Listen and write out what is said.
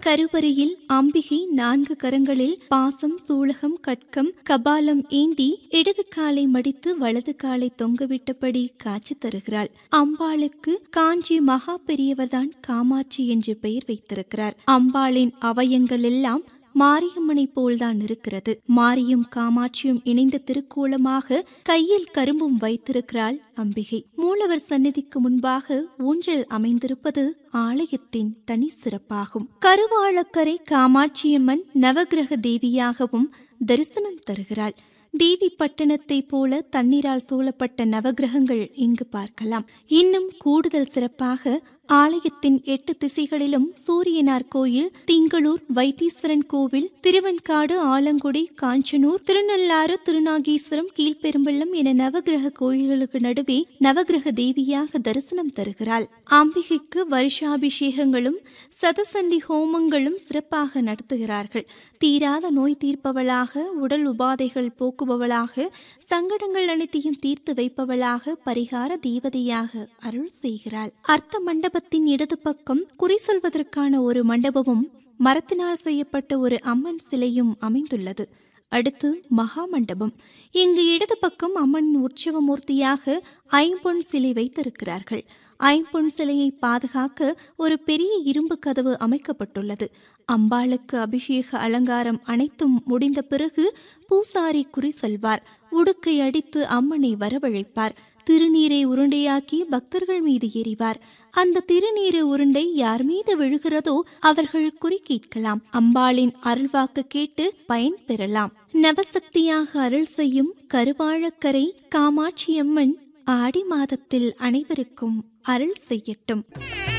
கருவறையில் அம்பிகை நான்கு கரங்களில் பாசம் சூலகம் கட்கம் கபாலம் ஏந்தி இடது காலை மடித்து வலது காலை தொங்கவிட்டபடி காட்சி தருகிறாள் அம்பாளுக்கு காஞ்சி மகா பெரியவர்தான் காமாட்சி என்று பெயர் வைத்திருக்கிறார் அம்பாளின் அவயங்கள் எல்லாம் மாரியம்மனை போல்தான் இருக்கிறது மாரியும் காமாட்சியும் இணைந்த திருக்கோலமாக கையில் கரும்பும் வைத்திருக்கிறாள் அம்பிகை மூலவர் சந்நிதிக்கு முன்பாக ஊஞ்சல் அமைந்திருப்பது ஆலயத்தின் தனி சிறப்பாகும் கருவாளக்கரை காமாட்சியம்மன் நவகிரக தேவியாகவும் தரிசனம் தருகிறாள் தேவி பட்டணத்தை போல தண்ணீரால் சூழப்பட்ட நவகிரகங்கள் இங்கு பார்க்கலாம் இன்னும் கூடுதல் சிறப்பாக ஆலயத்தின் எட்டு திசைகளிலும் சூரியனார் கோயில் திங்களூர் வைத்தீஸ்வரன் கோவில் திருவெண்காடு ஆலங்குடி காஞ்சனூர் திருநள்ளாறு திருநாகீஸ்வரம் கீழ்பெரும்பள்ளம் என நவகிரக கோயில்களுக்கு நடுவே நவகிரக தேவியாக தரிசனம் தருகிறாள் அம்பிகைக்கு வருஷாபிஷேகங்களும் சதசந்தி ஹோமங்களும் சிறப்பாக நடத்துகிறார்கள் தீராத நோய் தீர்ப்பவளாக உடல் உபாதைகள் போக்குபவளாக சங்கடங்கள் அனைத்தையும் தீர்த்து வைப்பவளாக பரிகார தேவதையாக அருள் செய்கிறாள் அர்த்த மண்டபத்தின் இடது பக்கம் குறி சொல்வதற்கான ஒரு மண்டபமும் மரத்தினால் செய்யப்பட்ட ஒரு அம்மன் சிலையும் அமைந்துள்ளது அடுத்து மகா மண்டபம் இங்கு இடது பக்கம் அம்மனின் உற்சவ மூர்த்தியாக ஐம்பொன் சிலை வைத்திருக்கிறார்கள் ஐம்பொன் சிலையை பாதுகாக்க ஒரு பெரிய இரும்பு கதவு அமைக்கப்பட்டுள்ளது அம்பாளுக்கு அபிஷேக அலங்காரம் அனைத்தும் முடிந்த பிறகு பூசாரி குறி சொல்வார் உடுக்கை அடித்து அம்மனை வரவழைப்பார் திருநீரை உருண்டையாக்கி பக்தர்கள் மீது எறிவார் அந்த திருநீரு உருண்டை யார் மீது விழுகிறதோ அவர்கள் குறி கேட்கலாம் அம்பாளின் அருள்வாக்கு கேட்டு பயன் பெறலாம் நவசக்தியாக அருள் செய்யும் கருவாழக்கரை காமாட்சியம்மன் ஆடி மாதத்தில் அனைவருக்கும் அருள் செய்யட்டும்